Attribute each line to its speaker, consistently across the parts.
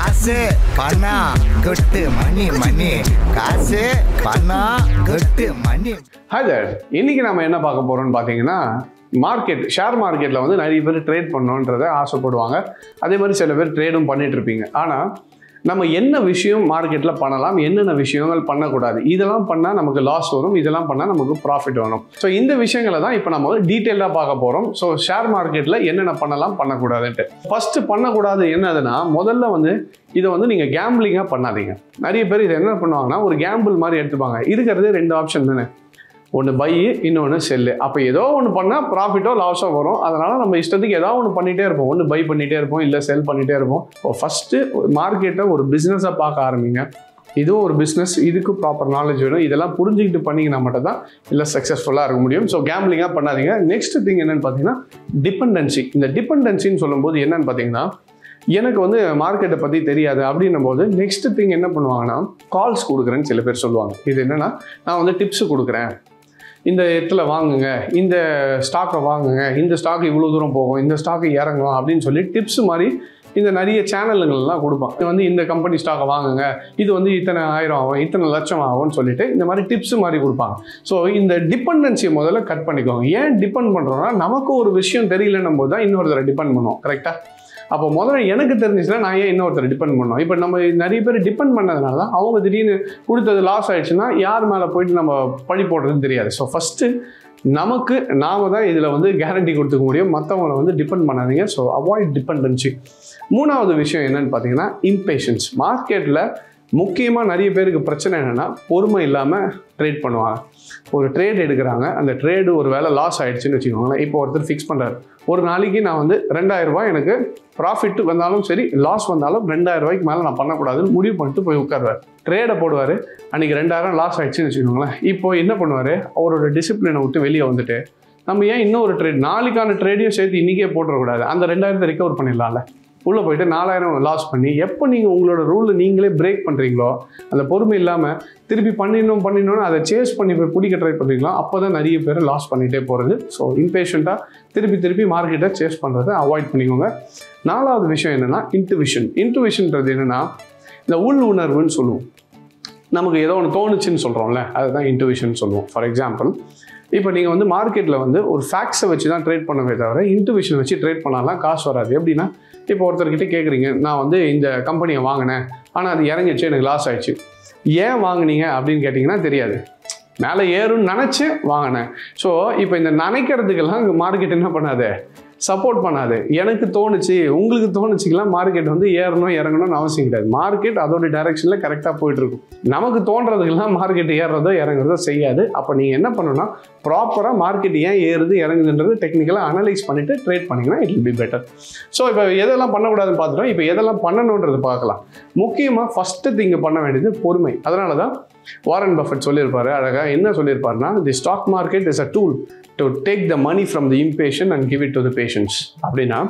Speaker 1: காசு பணம் கொட்டு மணி மணி காசு பணம் கொட்டு மணி
Speaker 2: ஹாய் தேர் இன்னைக்கு நம்ம என்ன பார்க்க போறோம்னு பார்த்தீங்கன்னா மார்க்கெட் ஷேர் மார்க்கெட்டில் வந்து நிறைய பேர் ட்ரேட் பண்ணணுன்றதை ஆசைப்படுவாங்க அதே மாதிரி சில பேர் ட்ரேடும் பண்ணிட்டு இருப்பீங்க ஆனால் நம்ம என்ன விஷயம் மார்க்கெட்டில் பண்ணலாம் என்னென்ன விஷயங்கள் பண்ணக்கூடாது இதெல்லாம் பண்ணால் நமக்கு லாஸ் வரும் இதெல்லாம் பண்ணால் நமக்கு ப்ராஃபிட் வரும் ஸோ இந்த விஷயங்களை தான் இப்போ நம்ம வந்து டீட்டெயிலாக பார்க்க போகிறோம் ஸோ ஷேர் மார்க்கெட்டில் என்னென்ன பண்ணலாம் பண்ணக்கூடாதுன்ட்டு ஃபஸ்ட்டு பண்ணக்கூடாது என்னதுன்னா முதல்ல வந்து இதை வந்து நீங்கள் கேம்பிளிங்காக பண்ணாதீங்க நிறைய பேர் இதை என்ன பண்ணுவாங்கன்னா ஒரு கேம்பிள் மாதிரி எடுத்துப்பாங்க இருக்கிறது ரெண்டு ஆப்ஷன் தானே ஒன்று பை இன்னொன்று செல்லு அப்போ ஏதோ ஒன்று பண்ணால் ப்ராஃபிட்டோ லாஸோ வரும் அதனால் நம்ம இஷ்டத்துக்கு ஏதோ ஒன்று பண்ணிகிட்டே இருப்போம் ஒன்று பை பண்ணிகிட்டே இருப்போம் இல்லை செல் பண்ணிகிட்டே இருப்போம் இப்போ ஃபஸ்ட்டு மார்க்கெட்டை ஒரு பிஸ்னஸாக பார்க்க ஆரம்பிங்க இதுவும் ஒரு பிஸ்னஸ் இதுக்கு ப்ராப்பர் நாலேஜ் வேணும் இதெல்லாம் புரிஞ்சுக்கிட்டு பண்ணிங்கன்னா மட்டும் தான் இல்லை சக்ஸஸ்ஃபுல்லாக இருக்க முடியும் ஸோ கேம்லிங்காக பண்ணாதீங்க நெக்ஸ்ட் திங் என்னன்னு பார்த்தீங்கன்னா டிபெண்டன்சி இந்த டிபெண்டன்சின்னு சொல்லும்போது என்னன்னு பார்த்தீங்கன்னா எனக்கு வந்து மார்க்கெட்டை பற்றி தெரியாது அப்படின்னும் போது நெக்ஸ்ட் திங் என்ன பண்ணுவாங்கன்னா கால்ஸ் கொடுக்குறேன்னு சில பேர் சொல்லுவாங்க இது என்னென்னா நான் வந்து டிப்ஸ் கொடுக்குறேன் இந்த இடத்துல வாங்குங்க இந்த ஸ்டாக்கை வாங்குங்க இந்த ஸ்டாக் இவ்வளோ தூரம் போகும் இந்த ஸ்டாக்கு இறங்கும் அப்படின்னு சொல்லி டிப்ஸ் மாதிரி இந்த நிறைய சேனலுங்கள்லாம் கொடுப்பான் இது வந்து இந்த கம்பெனி ஸ்டாக்கை வாங்குங்க இது வந்து இத்தனை ஆயிரம் ஆகும் இத்தனை லட்சம் ஆகும்னு சொல்லிட்டு இந்த மாதிரி டிப்ஸ் மாதிரி கொடுப்பாங்க ஸோ இந்த டிபெண்டன்சியை முதல்ல கட் பண்ணிக்கோங்க ஏன் டிபெண்ட் பண்ணுறோம்னா நமக்கு ஒரு விஷயம் தெரியலன்னும் போது தான் இன்னொருத்தரை டிபெண்ட் பண்ணுவோம் கரெக்டாக அப்போ முதல்ல எனக்கு தெரிஞ்சுச்சுன்னா நான் ஏன் இன்னொருத்தர் டிபெண்ட் பண்ணோம் இப்போ நம்ம நிறைய பேர் டிபெண்ட் பண்ணதுனால தான் அவங்க திடீர்னு கொடுத்தது லாஸ் ஆயிடுச்சுன்னா யார் மேலே போயிட்டு நம்ம பழி போடுறதுன்னு தெரியாது ஸோ ஃபஸ்ட்டு நமக்கு நாம தான் இதில் வந்து கேரண்டி கொடுத்துக்க முடியும் மற்றவங்கள வந்து டிபெண்ட் பண்ணாதீங்க ஸோ அவாய்ட் டிபெண்டன்சி மூணாவது விஷயம் என்னன்னு பார்த்தீங்கன்னா இம்பேஷன்ஸ் மார்க்கெட்டில் முக்கியமாக நிறைய பேருக்கு பிரச்சனை என்னென்னா பொறுமை இல்லாமல் ட்ரேட் பண்ணுவாங்க ஒரு ட்ரேட் எடுக்கிறாங்க அந்த ட்ரேடு ஒரு வேளை லாஸ் ஆயிடுச்சுன்னு வச்சுக்கோங்களேன் இப்போ ஒருத்தர் ஃபிக்ஸ் பண்ணுறாரு ஒரு நாளைக்கு நான் வந்து ரெண்டாயிரம் ரூபாய் எனக்கு ப்ராஃபிட் வந்தாலும் சரி லாஸ் வந்தாலும் ரெண்டாயிரம் ரூபாய்க்கு மேலே நான் பண்ணக்கூடாதுன்னு முடிவு பண்ணிட்டு போய் உட்காருவார் ட்ரேடை போடுவார் அன்றைக்கி ரெண்டாயிரம் லாஸ் ஆயிடுச்சுன்னு வச்சுக்கோங்களேன் இப்போ என்ன பண்ணுவார் அவரோட டிசிப்ளினை விட்டு வெளியே வந்துட்டு நம்ம ஏன் இன்னொரு ட்ரேட் நாளைக்கான ட்ரேடையும் சேர்த்து இன்றைக்கே போட்டுறக்கூடாது அந்த ரெண்டாயிரத்தை ரிகவர் பண்ணிடலாம்ல உள்ளே போயிட்டு நாலாயிரம் லாஸ் பண்ணி எப்போ நீங்கள் உங்களோட ரூலை நீங்களே பிரேக் பண்ணுறீங்களோ அந்த பொறுமை இல்லாமல் திருப்பி பண்ணிடணும் பண்ணிடணும்னு அதை சேஸ் பண்ணி போய் பிடிக்க ட்ரை பண்ணுறீங்களோ அப்போ தான் நிறைய பேர் லாஸ் பண்ணிகிட்டே போகிறது ஸோ இம்பேஷண்ட்டாக திருப்பி திருப்பி மார்க்கெட்டை சேஸ் பண்ணுறதை அவாய்ட் பண்ணிக்கோங்க நாலாவது விஷயம் என்னென்னா இன்ட்டுவிஷன் இன்ட்டுவிஷன்ன்றது என்னென்னா இந்த உள் உணர்வுன்னு சொல்லுவோம் நமக்கு ஏதோ ஒன்று தோணுச்சுன்னு சொல்கிறோம்ல அதுதான் இன்ட்டுவிஷன் சொல்லுவோம் ஃபார் எக்ஸாம்பிள் இப்போ நீங்கள் வந்து மார்க்கெட்டில் வந்து ஒரு ஃபேக்ஸை வச்சு தான் ட்ரேட் பண்ணவே தவிர இன்ட்டுவிஷன் வச்சு ட்ரேட் பண்ணலாம் காசு வராது எப்படின்னா இப்போ ஒருத்தர்கிட்ட கேட்குறீங்க நான் வந்து இந்த கம்பெனியை வாங்கினேன் ஆனால் அது இறங்கிடுச்சு எனக்கு லாஸ் ஆயிடுச்சு ஏன் வாங்குனீங்க அப்படின்னு கேட்டிங்கன்னா தெரியாது மேலே ஏறும்னு நினச்சி வாங்கினேன் ஸோ இப்போ இந்த நினைக்கிறதுக்கெல்லாம் இங்கே மார்க்கெட் என்ன பண்ணாது சப்போர்ட் பண்ணாது எனக்கு தோணுச்சு உங்களுக்கு தோணுச்சுக்கெல்லாம் மார்க்கெட் வந்து ஏறணும் இறங்கணும்னு அவசியம் கிடையாது மார்க்கெட் அதோட டைரக்ஷனில் கரெக்டாக போயிட்டு இருக்கும் நமக்கு தோன்றதுக்கெல்லாம் மார்க்கெட் ஏறுறதோ இறங்குறதோ செய்யாது அப்போ நீங்கள் என்ன பண்ணணும்னா ப்ராப்பராக மார்க்கெட் ஏன் ஏறுது இறங்குதுன்றது டெக்னிக்கலாக அனலைஸ் பண்ணிவிட்டு ட்ரேட் பண்ணிங்கன்னா it will be better so இப்போ எதெல்லாம் பண்ணக்கூடாதுன்னு பார்த்துட்டோம் இப்போ எதெல்லாம் பண்ணணுன்றது பார்க்கலாம் முக்கியமாக ஃபஸ்ட்டு திங்க பண்ண வேண்டியது பொறுமை அதனால தான் வாரன் பஃபட் சொல்லியிருப்பாரு அழகாக என்ன சொல்லியிருப்பாருன்னா the stock market is a tool to take the money from the impatient and give it to the patients அப்படின்னா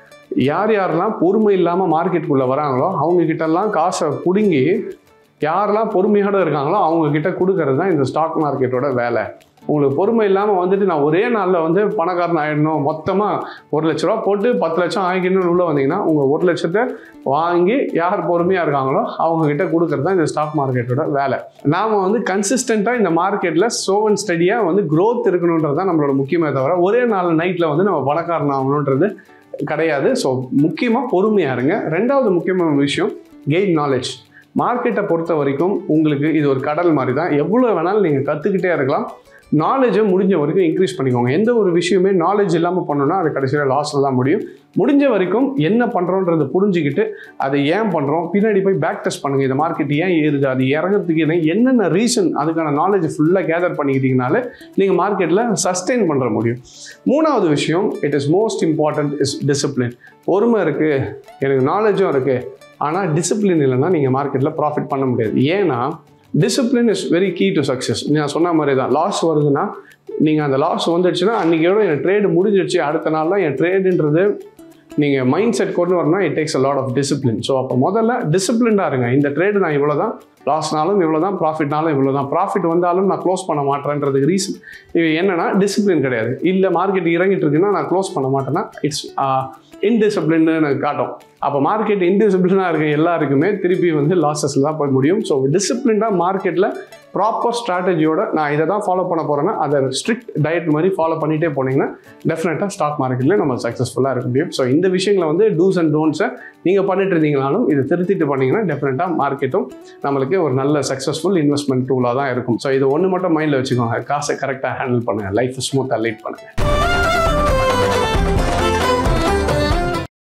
Speaker 2: யார் யாரெல்லாம் பொறுமை இல்லாமல் மார்க்கெட்டுக்குள்ளே வராங்களோ அவங்க கிட்டலாம் காசை பிடுங்கி யாரெல்லாம் பொறுமையோடு இருக்காங்களோ அவங்க கிட்ட கொடுக்கறது தான் இந்த ஸ்டாக் மார்க்கெட்டோட வேலை உங்களுக்கு பொறுமை இல்லாமல் வந்துட்டு நான் ஒரே நாளில் வந்து பணக்காரன் ஆகிடணும் மொத்தமாக ஒரு லட்ச ரூபா போட்டு பத்து லட்சம் ஆகிக்கணும்னு உள்ளே வந்தீங்கன்னா உங்கள் ஒரு லட்சத்தை வாங்கி யார் பொறுமையாக இருக்காங்களோ அவங்க கிட்ட கொடுக்கறது தான் இந்த ஸ்டாக் மார்க்கெட்டோட வேலை நாம் வந்து கன்சிஸ்டண்ட்டாக இந்த மார்க்கெட்டில் சோ அண்ட் ஸ்டடியாக வந்து க்ரோத் இருக்கணுன்றது தான் நம்மளோட முக்கியமே தவிர ஒரே நாள் நைட்டில் வந்து நம்ம பணக்காரன் ஆகணுன்றது கிடையாது ஸோ முக்கியமாக பொறுமையாக இருங்க ரெண்டாவது முக்கியமான விஷயம் கெயின் நாலேஜ் மார்க்கெட்டை பொறுத்த வரைக்கும் உங்களுக்கு இது ஒரு கடல் மாதிரி தான் எவ்வளோ வேணாலும் நீங்கள் கற்றுக்கிட்டே இருக்கலாம் நாலேஜை முடிஞ்ச வரைக்கும் இன்க்ரீஸ் பண்ணிக்கோங்க எந்த ஒரு விஷயமே நாலேஜ் இல்லாமல் பண்ணோன்னா அது கடைசியில் லாஸில் தான் முடியும் முடிஞ்ச வரைக்கும் என்ன பண்ணுறோன்றதை புரிஞ்சுக்கிட்டு அதை ஏன் பண்ணுறோம் பின்னாடி போய் பேக் டெஸ்ட் பண்ணுங்கள் இந்த மார்க்கெட் ஏன் ஏறுது அது இறங்கிறதுக்கு என்ன என்னென்ன ரீசன் அதுக்கான நாலேஜ் ஃபுல்லாக கேதர் பண்ணிக்கிட்டீங்கனாலே நீங்கள் மார்க்கெட்டில் சஸ்டெயின் பண்ணுற முடியும் மூணாவது விஷயம் it is most important is discipline பொறுமை இருக்குது எனக்கு நாலேஜும் இருக்குது ஆனால் டிசிப்ளின் இல்லைன்னா நீங்கள் மார்க்கெட்டில் ப்ராஃபிட் பண்ண முடியாது ஏன்னா discipline is very key to success நான் சொன்ன மாதிரி தான் லாஸ் வருதுன்னா நீங்கள் அந்த லாஸ் வந்துடுச்சுன்னா அன்றைக்கியோட என் ட்ரேடு முடிஞ்சிடுச்சு அடுத்த நாள் தான் என் ட்ரேடுன்றது நீங்கள் மைண்ட் செட் கொண்டு வரணும் it takes a lot of discipline so அப்போ முதல்ல டிசிப்ளின்டாக இருங்க இந்த ட்ரேடு நான் இவ்வளோ தான் லாஸ்னாலும் இவ்வளோ தான் ப்ராஃபிட்னாலும் இவ்வளோ தான் ப்ராஃபிட் வந்தாலும் நான் க்ளோஸ் பண்ண மாட்டேன்றதுக்கு ரீசன் இது என்னன்னா டிசிப்ளின் கிடையாது இல்லை மார்க்கெட் இறங்கிட்டு இருக்குன்னா நான் க்ளோஸ் பண்ண மாட்டேன்னா இட்ஸ் இன்டிசிப்ளின்னு எனக்கு காட்டும் அப்போ மார்க்கெட் இன்டிசிப்ளினாக இருக்க எல்லாருக்குமே திருப்பி வந்து லாஸஸில் தான் போய் முடியும் ஸோ டிசிப்ளின்டாக மார்க்கெட்டில் ப்ராப்பர் ஸ்ட்ராட்டஜியோட நான் இதை தான் ஃபாலோ பண்ண போகிறேன்னா அதை ஸ்ட்ரிக்ட் டயட் மாதிரி ஃபாலோ பண்ணிகிட்டே போனீங்கன்னா டெஃபினட்டாக ஸ்டாக் மார்க்கெட்டில் நம்ம சக்ஸஸ்ஃபுல்லாக இருக்க முடியும் ஸோ இந்த விஷயங்களை வந்து டூஸ் அண்ட் டோன்ட்ஸை நீங்கள் பண்ணிட்டு இருந்தீங்கனாலும் இதை திருத்திட்டு பண்ணீங்கன்னா டெஃபினட்டாக மார்க்கெட்டும் நம்மளுக்கு ஒரு நல்ல சக்ஸஸ்ஃபுல் இன்வெஸ்ட்மெண்ட் டூலாக தான் இருக்கும் ஸோ இது ஒன்று மட்டும் மைண்டில் வச்சுக்கோங்க காசை கரெக்டாக ஹேண்டில் பண்ணுங்கள் லைஃப் ஸ்மூத்தாக லீட் பண்ணுங்கள்